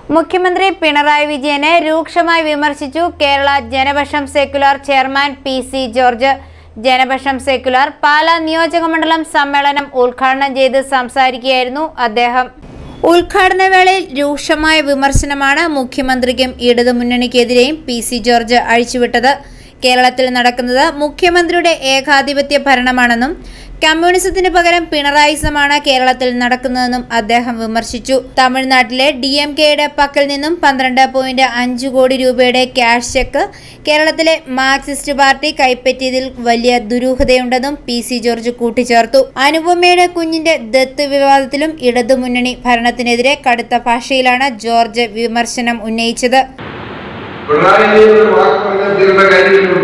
മുഖ്യമന്ത്രി പിണറായി വിജയനെ രൂക്ഷമായി വിമർശിച്ചു Kerala Janapaksham secular chairman P C George Janapaksham secular Pala നിയോജകമണ്ഡലം സമ്മേളനം ഉദ്ഘാടനം ചെയ്ത് സംസാരിക്കുകയായിരുന്നു അദ്ദേഹം ഉദ്ഘാടന വേളയിൽ രൂക്ഷമായ വിമർശനമാണ് മുഖ്യമന്ത്രിക്കും ഇടതുമുന്നണിക്കെതിരെയും പി സി ജോർജ് അഴിച്ചുവിട്ടത് കേരളത്തിൽ നടക്കുന്നത് മുഖ്യമന്ത്രിയുടെ ഏകാധിപത്യ ഭരണമാണെന്നും കമ്മ്യൂണിസത്തിന് പകരം പിണറായിസമാണ് കേരളത്തിൽ നടക്കുന്നതെന്നും അദ്ദേഹം വിമർശിച്ചു തമിഴ്നാട്ടിലെ ഡി എം കെയുടെ പക്കൽ നിന്നും പന്ത്രണ്ട് പോയിന്റ് അഞ്ച് കോടി രൂപയുടെ ക്യാഷ് ചെക്ക് കേരളത്തിലെ മാർക്സിസ്റ്റ് പാർട്ടി കൈപ്പറ്റിയതിൽ വലിയ ദുരൂഹതയുണ്ടെന്നും പി സി ജോർജ് കൂട്ടിച്ചേർത്തു അനുപമയുടെ കുഞ്ഞിന്റെ ദത്ത് വിവാദത്തിലും ഇടതുമുന്നണി ഭരണത്തിനെതിരെ കടുത്ത ഭാഷയിലാണ് ജോർജ് വിമർശനം ഉന്നയിച്ചത് പിണറായി വിജയൻ ഒരു വാക്ക് പറഞ്ഞാൽ തീർന്ന കാര്യങ്ങളുണ്ട്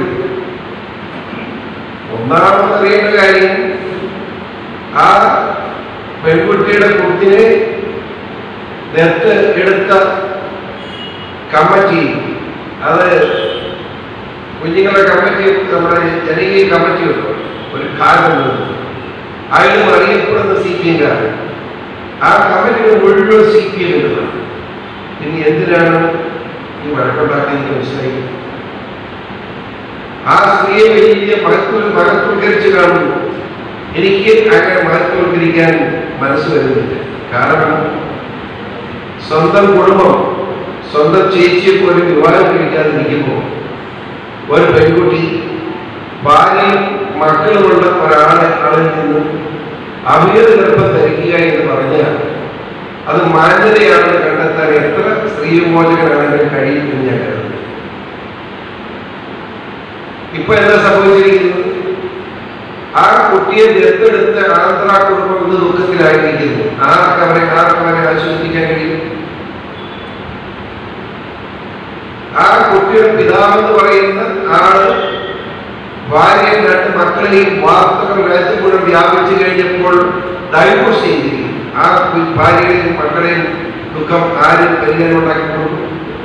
ഒന്നാമത് അറിയേണ്ട കാര്യം ആ പെൺകുട്ടിയുടെ കുട്ടിനെ ദത്ത് എടുത്ത കമ്മിറ്റി അത് കുഞ്ഞുങ്ങളുടെ കമ്മിറ്റി നമ്മുടെ ജനകീയ കമ്മിറ്റി ഉണ്ട് ഒരു കാലം അയാളും അറിയപ്പെടുന്ന സി പി എംകാരൻ ആ കമ്മിറ്റിയുടെ മുഴുവൻ സി പി എമ്മിലാണ് ഇനി എന്തിനാണ് ഈ വഴക്കുണ്ടാക്കിയത് മനസ്സിലായി ആ സ്ത്രീയെ വലിയ മഹത്വ മഹത്വീകരിച്ച് കാണുന്നു എനിക്ക് അങ്ങനെ മഹത്വവൽക്കരിക്കാൻ മനസ്സ് വരുന്നില്ല കാരണം സ്വന്തം കുടുംബം സ്വന്തം ചേച്ചിയെ പോലും വിവാഹം കഴിക്കാതിരിക്കുമ്പോൾ ഒരു പെൺകുട്ടി ഭാര്യയും മക്കളുമുള്ള ഒരാളെ ആളിൽ നിന്നും അമിത ഗർഭം ധരിക്കുക എന്ന് പറഞ്ഞാൽ അത് മാന്യതയാണെന്ന് കണ്ടെത്താൻ എത്ര സ്ത്രീവിമോചകനാണെങ്കിലും കഴിയുമെന്ന് ഞാൻ കരുതുന്നു ഇപ്പൊ എന്താ സംഭവിച്ചിരിക്കുന്നത് ആ കുട്ടിയെ ദത്തെടുത്ത് ആന്ധ്ര കുടുംബം ഇന്ന് ദുഃഖത്തിലായിരിക്കുന്നു ആർക്കവരെ ആർക്കവരെ ആശ്വസിപ്പിക്കാൻ കഴിയും ആ കുട്ടിയുടെ പിതാവെന്ന് പറയുന്ന ആള് ഭാര്യയും രണ്ട് മക്കളെയും വാർത്തകൾ രാജ്യം മുഴുവൻ വ്യാപിച്ചു കഴിഞ്ഞപ്പോൾ ഡൈവോഴ്സ് ചെയ്തിരിക്കുന്നു ആ കു- ഭാര്യയുടെയും മക്കളെയും ദുഃഖം ആരും പരിഹാരം ഉണ്ടാക്കി കൊടുക്കും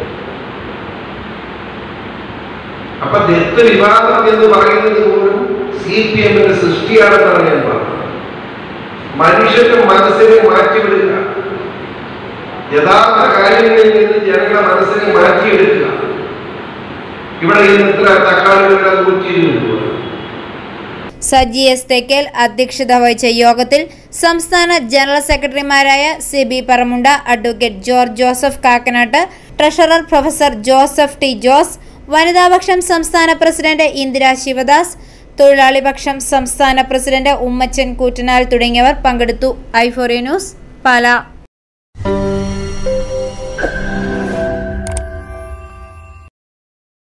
അപ്പൊ ദത്ത് വിവാദം എന്ന് പറയുന്നത് പോലും സി പി എമ്മിന്റെ സൃഷ്ടിയാണെന്നാണ് ഞാൻ പറഞ്ഞത് മനുഷ്യന്റെ മനസ്സിനെ മാറ്റിവിടുക യഥാർത്ഥ കാര്യങ്ങളിൽ നിന്ന് ജനങ്ങളുടെ മനസ്സിനെ മാറ്റിയെടുക്കുക ഇവിടെ ഇന്ന് ഇത്ര തക്കാളികളുടെ നൂറ്റി ഇരുപത് രൂപ സജി എസ് തെക്കേൽ അധ്യക്ഷത വഹിച്ച യോഗത്തിൽ സംസ്ഥാന ജനറൽ സെക്രട്ടറിമാരായ Siby Paramunda advocate George Joseph Kakkanatt treasurer professor Joseph T Jose വനിതാപക്ഷം സംസ്ഥാന പ്രസിഡന്റ് ഇന്ദിര ശിവദാസ് തൊഴിലാളിപക്ഷം സംസ്ഥാന പ്രസിഡന്റ് ഉമ്മച്ചൻ കൂറ്റനാൽ തുടങ്ങിയവർ പങ്കെടുത്തു ഐഫോറി ന്യൂസ് പാല